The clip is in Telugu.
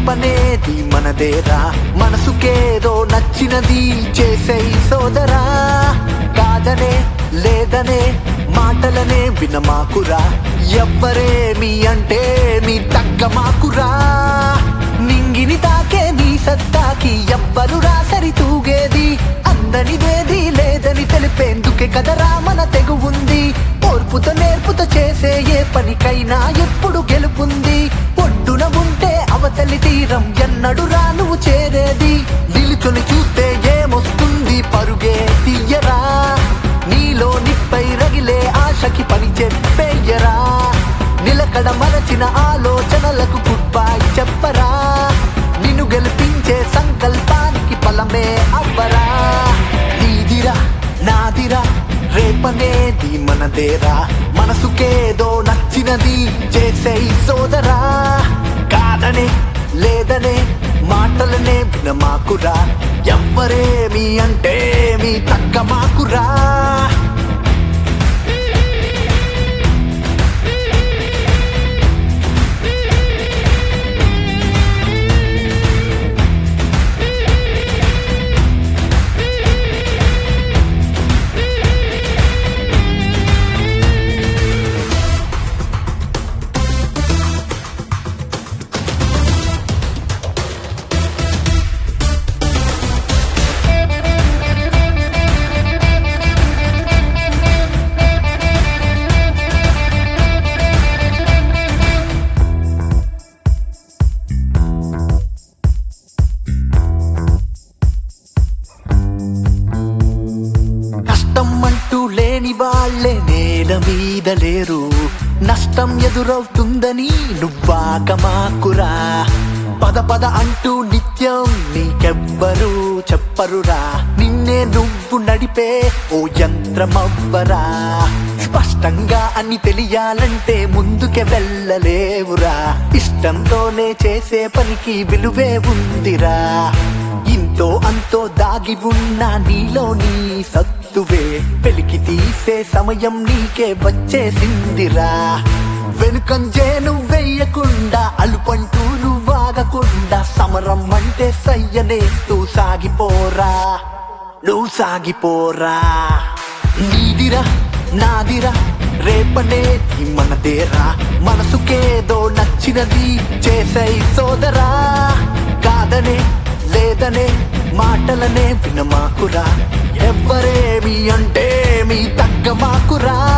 రేపనేది మనదేరా మనసుకేదో నచ్చినది చేసే సోదరా కాదనే లేదనే మాటలనే వినమాకురా ఎవ్వరేమి అంటే మీ తగ్గ మాకురా నింగిని తాకే నీ సత్తాకి ఎవ్వరు రాసరి తూగేది అందనిదేది లేదని తెలిపేందుకే కదరా మన తెగు ఉంది ఓర్పుతో నేర్పుతో చేసే ఏ పనికైనా ఎప్పుడు గెలుపుంది ఒడ్డున ఉంటే అవతలి తీరం ఎన్నడు రా నువ్వు చేరేది నిలుచొని చూస్తే ఏమొస్తుంది పరుగే తీయరా నీలో నిప్పై రగిలే ఆశకి పని చెప్పేయరా నిలకడ మరచిన ఆలోచనలకు గుడ్ బై చెప్పరా నిన్ను గెలిపించే సంకల్పానికి ఫలమే అవ్వరా నీదిరా నాదిరా రేపనేది మనదేరా మనసుకేదో నచ్చినది చేసే సోదరా కాదనే లేదనే మాటలనే వినమాకురా ఎవ్వరేమి అంటే మీ తగ్గ మాకురా కష్టం అంటూ లేని వాళ్ళే నేల మీద లేరు నష్టం ఎదురవుతుందని నువ్వాక మాకురా పద పద అంటూ నిత్యం నీకెవ్వరు చెప్పరురా నిన్నే నువ్వు నడిపే ఓ యంత్రమవ్వరా స్పష్టంగా అని తెలియాలంటే ముందుకే వెళ్ళలేవురా ఇష్టంతోనే చేసే పనికి విలువే ఉందిరా ఇంతో అంతో దాగి ఉన్న నీలో నీ సత్తువే పెలికి తీసే సమయం నీకే వచ్చేసిందిరా వెనుకంజే నువ్వెయ్యకుండా అలుపంటూ నువ్వాగకుండా సమరం అంటే సయ్యనేస్తూ సాగిపోరా నువ్వు సాగిపోరా నీదిరా నాదిరా రేపనేది మనదేరా మనసుకేదో నచ్చినది చేసై సోదరా కాదనే లేదనే మాటలనే వినమాకురా ఎవ్వరేమి అంటే మీ తగ్గ మాకురా